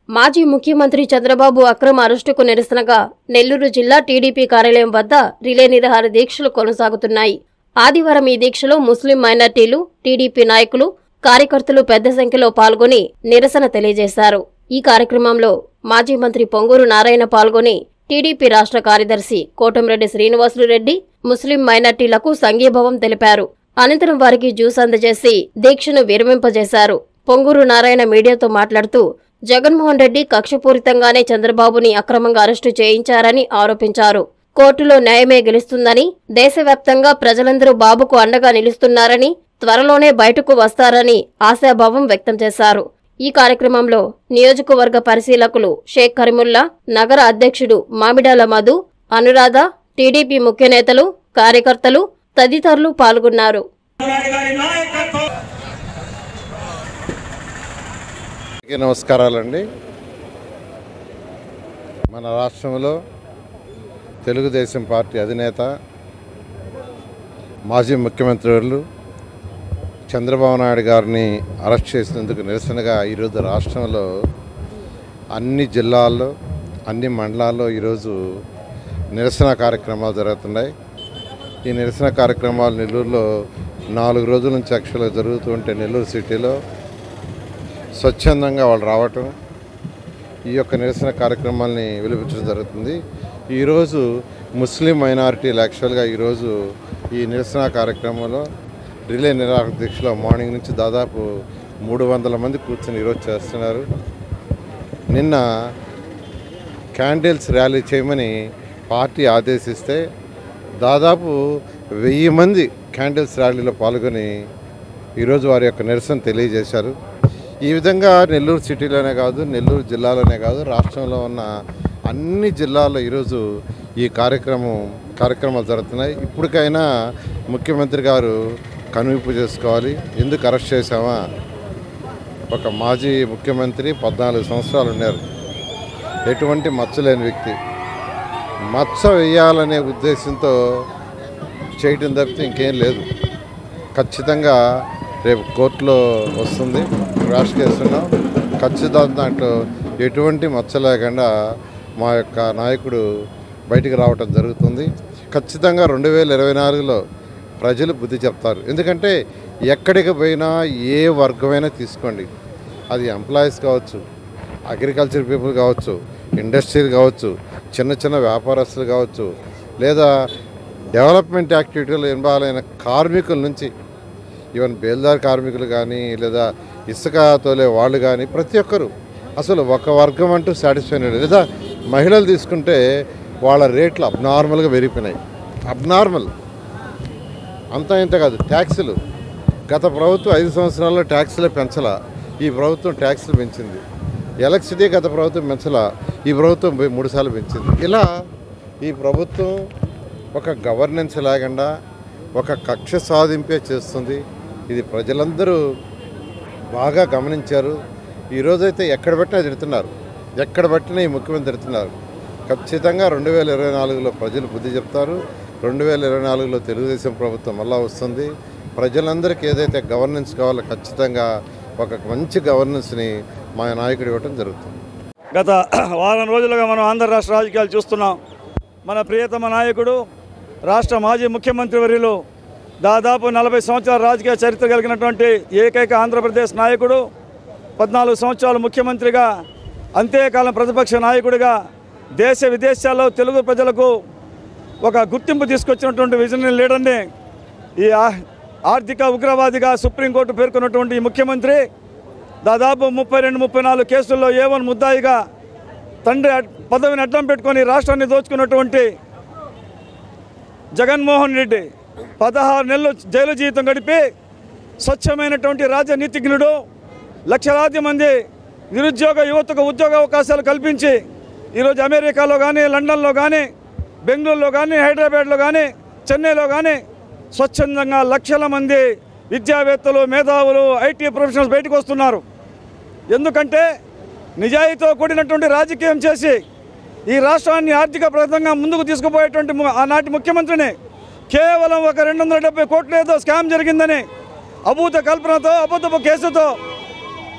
మాజీ ముఖ్యమంత్రి చంద్రబాబు అక్రమ అరెస్టుకు నిరసనగా నెల్లూరు జిల్లా టీడీపీ కార్యాలయం వద్ద రిలే నిరాహార దీక్షలు కొనసాగుతున్నాయి ఆదివారం ఈ దీక్షలో ముస్లిం మైనార్టీలు టీడీపీ నాయకులు కార్యకర్తలు పెద్ద సంఖ్యలో పాల్గొని నిరసన తెలియజేశారు ఈ కార్యక్రమంలో మాజీ మంత్రి పొంగూరు నారాయణ పాల్గొని టీడీపీ రాష్ట్ర కార్యదర్శి కోటంరెడ్డి శ్రీనివాసులు రెడ్డి ముస్లిం మైనార్టీలకు సంఘీభావం తెలిపారు అనంతరం వారికి జ్యూస్ అందజేసి దీక్షను విరమింపజేశారు పొంగూరు నారాయణ మీడియాతో మాట్లాడుతూ జగన్మోహన్ రెడ్డి కక్షపూరితంగానే చంద్రబాబుని అక్రమంగా అరెస్టు చేయించారని ఆరోపించారు కోర్టులో న్యాయమే గెలుస్తుందని దేశవ్యాప్తంగా ప్రజలందరూ బాబుకు అండగా నిలుస్తున్నారని త్వరలోనే బయటకు వస్తారని ఆశాభావం వ్యక్తం చేశారు ఈ కార్యక్రమంలో నియోజకవర్గ పరిశీలకులు షేక్ కరీముల్లా నగర అధ్యక్షుడు మామిడాల మధు అనురాధ టీడీపీ ముఖ్య నేతలు కార్యకర్తలు తదితరులు పాల్గొన్నారు నాయుడు గారి నాయకత్వం అందరికీ నమస్కారాలండి మన రాష్ట్రంలో తెలుగుదేశం పార్టీ అధినేత మాజీ ముఖ్యమంత్రి వర్యులు చంద్రబాబు నాయుడు గారిని అరెస్ట్ చేసినందుకు నిరసనగా ఈరోజు రాష్ట్రంలో అన్ని జిల్లాల్లో అన్ని మండలాల్లో ఈరోజు నిరసన కార్యక్రమాలు జరుగుతున్నాయి ఈ నిరసన కార్యక్రమాలు నెల్లూరులో నాలుగు రోజుల నుంచి యాక్చువల్గా జరుగుతూ ఉంటే నెల్లూరు సిటీలో స్వచ్ఛందంగా వాళ్ళు రావటం ఈ యొక్క నిరసన కార్యక్రమాల్ని వెలిపించడం జరుగుతుంది ఈరోజు ముస్లిం మైనారిటీలు యాక్చువల్గా ఈరోజు ఈ నిరసన కార్యక్రమంలో రిలే నిరాహార దీక్షలో మార్నింగ్ నుంచి దాదాపు మూడు వందల మంది కూర్చొని ఈరోజు చేస్తున్నారు నిన్న క్యాండిల్స్ ర్యాలీ చేయమని పార్టీ ఆదేశిస్తే దాదాపు వెయ్యి మంది క్యాండిల్స్ ర్యాలీలో పాల్గొని ఈరోజు వారి యొక్క నిరసన తెలియజేశారు ఈ విధంగా నెల్లూరు సిటీలోనే కాదు నెల్లూరు జిల్లాలోనే కాదు రాష్ట్రంలో ఉన్న అన్ని జిల్లాల్లో ఈరోజు ఈ కార్యక్రమం కార్యక్రమాలు జరుగుతున్నాయి ఇప్పటికైనా ముఖ్యమంత్రి గారు కనువిప్పు చేసుకోవాలి ఎందుకు అరెస్ట్ చేశామా ఒక మాజీ ముఖ్యమంత్రి పద్నాలుగు సంవత్సరాలు ఉన్నారు ఎటువంటి మచ్చలేని వ్యక్తి మచ్చ వేయాలనే ఉద్దేశంతో చేయటం తప్పితే ఇంకేం లేదు ఖచ్చితంగా రేపు కోర్టులో వస్తుంది రాష్ కేసున్నాం ఖచ్చితంగా దాంట్లో ఎటువంటి మచ్చ లేకుండా మా యొక్క నాయకుడు బయటికి రావటం జరుగుతుంది ఖచ్చితంగా రెండు వేల ఇరవై నాలుగులో ప్రజలు బుద్ధి చెప్తారు ఎందుకంటే ఎక్కడికి పోయినా ఏ వర్గమైనా తీసుకోండి అది ఎంప్లాయీస్ కావచ్చు అగ్రికల్చర్ పీపుల్ కావచ్చు ఇండస్ట్రీలు కావచ్చు చిన్న చిన్న వ్యాపారస్తులు కావచ్చు లేదా డెవలప్మెంట్ యాక్టివిటీలో ఇన్వాల్వ్ అయిన కార్మికుల నుంచి ఈవెన్ బేల్దార్ కార్మికులు కానీ లేదా ఇసుక తోలే వాళ్ళు కానీ ప్రతి ఒక్కరు అసలు ఒక వర్గం అంటూ సాటిస్ఫై లేదు లేదా మహిళలు తీసుకుంటే వాళ్ళ రేట్లు అబ్నార్మల్గా పెరిగిపోయినాయి అబ్నార్మల్ అంతా ఇంత కాదు ట్యాక్సులు గత ప్రభుత్వం ఐదు సంవత్సరాల్లో ట్యాక్సులే పెంచలా ఈ ప్రభుత్వం ట్యాక్సులు పెంచింది ఎలక్ట్రిసిటీ గత ప్రభుత్వం పెంచలా ఈ ప్రభుత్వం పోయి మూడుసార్లు పెంచింది ఇలా ఈ ప్రభుత్వం ఒక గవర్నెన్స్ లేకుండా ఒక కక్ష సాధింపే చేస్తుంది ఇది ప్రజలందరూ బాగా గమనించారు ఈరోజైతే ఎక్కడ పెట్టినా తిడుతున్నారు ఎక్కడ పెట్టినా ఈ ముఖ్యమంత్రి తిడుతున్నారు ఖచ్చితంగా రెండు వేల ఇరవై నాలుగులో ప్రజలు బుద్ధి చెప్తారు రెండు వేల ఇరవై నాలుగులో తెలుగుదేశం ప్రభుత్వం మళ్ళా వస్తుంది ప్రజలందరికీ ఏదైతే గవర్నెన్స్ కావాలో ఖచ్చితంగా ఒక మంచి గవర్నెన్స్ని మా నాయకుడు ఇవ్వడం జరుగుతుంది గత వారం రోజులుగా మనం ఆంధ్ర రాష్ట్ర రాజకీయాలు చూస్తున్నాం మన ప్రియతమ నాయకుడు రాష్ట్ర మాజీ ముఖ్యమంత్రి వర్యులు దాదాపు నలభై సంవత్సరాల రాజకీయ చరిత్ర కలిగినటువంటి ఏకైక ఆంధ్రప్రదేశ్ నాయకుడు పద్నాలుగు సంవత్సరాలు ముఖ్యమంత్రిగా అంతేకాలం ప్రతిపక్ష నాయకుడిగా దేశ విదేశాల్లో తెలుగు ప్రజలకు ఒక గుర్తింపు తీసుకొచ్చినటువంటి విజనరీ లీడర్ని ఈ ఆ- ఆర్థిక ఉగ్రవాదిగా సుప్రీంకోర్టు పేర్కొన్నటువంటి ఈ ముఖ్యమంత్రి దాదాపు ముప్పై రెండు ముప్పై నాలుగు కేసుల్లో ఏ వన్ ముద్దాయిగా తండ్రి అడ్- పదవిని అడ్డం పెట్టుకొని రాష్ట్రాన్ని దోచుకున్నటువంటి జగన్మోహన్ రెడ్డి పదహారు నెలలు జైలు జీవితం గడిపి స్వచ్ఛమైనటువంటి రాజనీతిజ్ఞుడు లక్షలాది మంది నిరుద్యోగ యువతకు ఉద్యోగ అవకాశాలు కల్పించి ఈరోజు అమెరికాలో కానీ లండన్లో కానీ బెంగళూరులో కానీ హైదరాబాద్లో కానీ చెన్నైలో కానీ స్వచ్ఛందంగా లక్షల మంది విద్యావేత్తలు మేధావులు ఐటీ ప్రొఫెషనల్స్ బయటకు వస్తున్నారు ఎందుకంటే నిజాయితీతో కూడినటువంటి రాజకీయం చేసి ఈ రాష్ట్రాన్ని ఆర్థిక ప్రదంగా ముందుకు తీసుకుపోయేటువంటి ము- ఆనాటి ముఖ్యమంత్రిని కేవలం ఒక రెండు వందల డెబ్బై కోట్లు ఏదో స్కామ్ జరిగిందని అభూత కల్పనతో అబద్ధపు కేసుతో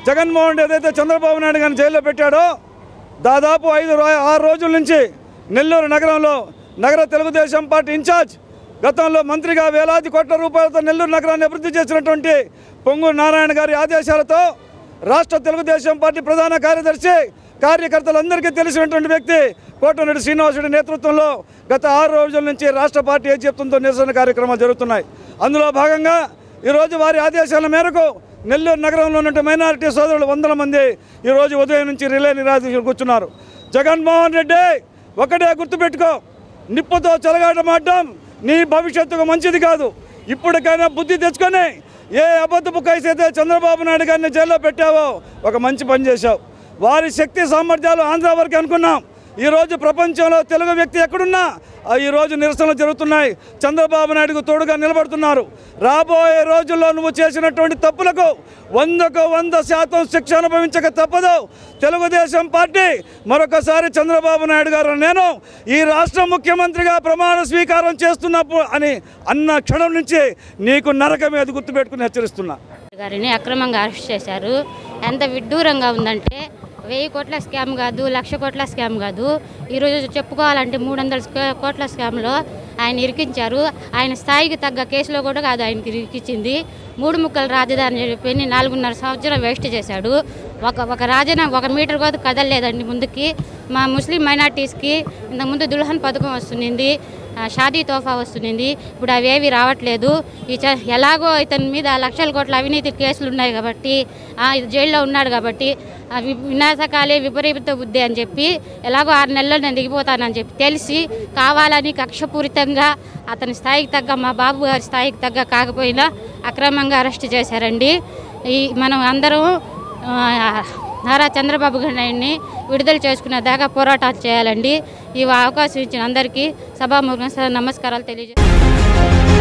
జగన్మోహన్ రెడ్డి ఏదైతే చంద్రబాబు నాయుడు గారిని జైల్లో పెట్టాడో దాదాపు ఐదు రో- ఆరు రోజుల నుంచి నెల్లూరు నగరంలో నగర తెలుగుదేశం పార్టీ ఇన్ఛార్జ్ గతంలో మంత్రిగా వేలాది కోట్ల రూపాయలతో నెల్లూరు నగరాన్ని అభివృద్ధి చేసినటువంటి పొంగూరు నారాయణ గారి ఆదేశాలతో రాష్ట్ర తెలుగుదేశం పార్టీ ప్రధాన కార్యదర్శి కార్యకర్తలందరికీ తెలిసినటువంటి వ్యక్తి కోటమిరెడ్డి శ్రీనివాసుడి నేతృత్వంలో గత ఆరు రోజుల నుంచి రాష్ట్ర పార్టీ ఏం చెప్తుందో నిరసన కార్యక్రమాలు జరుగుతున్నాయి అందులో భాగంగా ఈరోజు వారి ఆదేశాల మేరకు నెల్లూరు నగరంలో ఉన్న మైనారిటీ సోదరులు వందల మంది ఈరోజు ఉదయం నుంచి రిలే నిరాధకులు కూర్చున్నారు జగన్మోహన్ రెడ్డి ఒకటే గుర్తుపెట్టుకో నిప్పుతో చెలగాటమాడడం నీ భవిష్యత్తుకు మంచిది కాదు ఇప్పటికైనా బుద్ధి తెచ్చుకొని ఏ అబద్ధపు కేసు అయితే చంద్రబాబు నాయుడు గారిని జైల్లో పెట్టావో ఒక మంచి పని చేశావు వారి శక్తి సామర్థ్యాలు ఆంధ్ర వరకు అనుకున్నాం ఈరోజు ప్రపంచంలో తెలుగు వ్యక్తి ఎక్కడున్నా ఆ ఈరోజు నిరసనలు జరుగుతున్నాయి చంద్రబాబు నాయుడుకు తోడుగా నిలబడుతున్నారు రాబోయే రోజుల్లో నువ్వు చేసినటువంటి తప్పులకు వందకు వంద శాతం శిక్ష అనుభవించక తప్పదు తెలుగుదేశం పార్టీ మరొకసారి చంద్రబాబు నాయుడు గారు నేను ఈ రాష్ట్ర ముఖ్యమంత్రిగా ప్రమాణ స్వీకారం చేస్తున్నప్పుడు అని అన్న క్షణం నుంచి నీకు నరకమే అది గుర్తుపెట్టుకుని హెచ్చరిస్తున్నా గారిని అక్రమంగా అరెస్ట్ చేశారు ఎంత విడ్డూరంగా ఉందంటే వెయ్యి కోట్ల స్కామ్ కాదు లక్ష కోట్ల స్కామ్ కాదు ఈరోజు చెప్పుకోవాలంటే మూడు వందల స్కా- కోట్ల స్కామ్లో ఆయన ఇరికించారు ఆయన స్థాయికి తగ్గ కేసులో కూడా కాదు ఆయనకి ఇరికించింది మూడు ముక్కల రాజధాని చెప్పి నాలుగున్నర సంవత్సరం వేస్ట్ చేశాడు ఒక ఒక రాజధాని ఒక మీటర్ కూడా కదలలేదండి ముందుకి మా ముస్లిం మైనార్టీస్కి ఇంతకుముందు దుల్హన్ పథకం వస్తుంది ఆ, షాదీ తోఫా వస్తుంది ఇప్పుడు అవేవి రావట్లేదు ఈ చ- ఎలాగో ఇతని మీద లక్షల కోట్ల అవినీతి కేసులు ఉన్నాయి కాబట్టి ఆ, ఇది జైల్లో ఉన్నాడు కాబట్టి ఆ వి- వినాశకాలే విపరీత బుద్ధి అని చెప్పి ఎలాగో ఆరు నెలల్లో నేను దిగిపోతానని చెప్పి తెలిసి కావాలని కక్షపూరితంగా అతని స్థాయికి తగ్గ మా బాబు గారి స్థాయికి తగ్గ కాకపోయినా అక్రమంగా అరెస్ట్ చేశారండి ఈ మనం అందరం ఆ, నారా చంద్రబాబు నాయుడిని విడుదల చేసుకునే దాకా పోరాటాలు చేయాలండి ఈ అవకాశం ఇచ్చిన అందరికీ సభాముఖంగా నమస్కారాలు తెలియజేస్తాను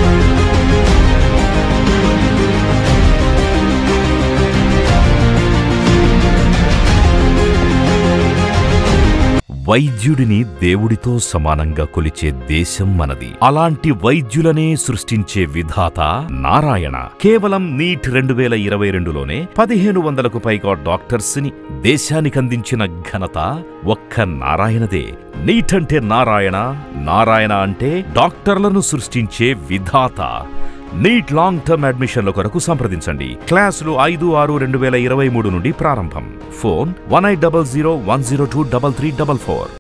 వైద్యుడిని దేవుడితో సమానంగా కొలిచే దేశం మనది అలాంటి వైద్యులనే సృష్టించే విధాత నారాయణ కేవలం నీట్ రెండు వేల ఇరవై రెండులోనే పదిహేను వందలకు పైగా డాక్టర్స్ ని దేశానికి అందించిన ఘనత ఒక్క నారాయణదే నీట్ అంటే నారాయణ నారాయణ అంటే డాక్టర్లను సృష్టించే విధాత నీట్ లాంగ్ టర్మ్ అడ్మిషన్ల కొరకు సంప్రదించండి క్లాసులు ఐదు ఆరు రెండు వేల ఇరవై మూడు నుండి ప్రారంభం phone one eight double zero one zero two double three double four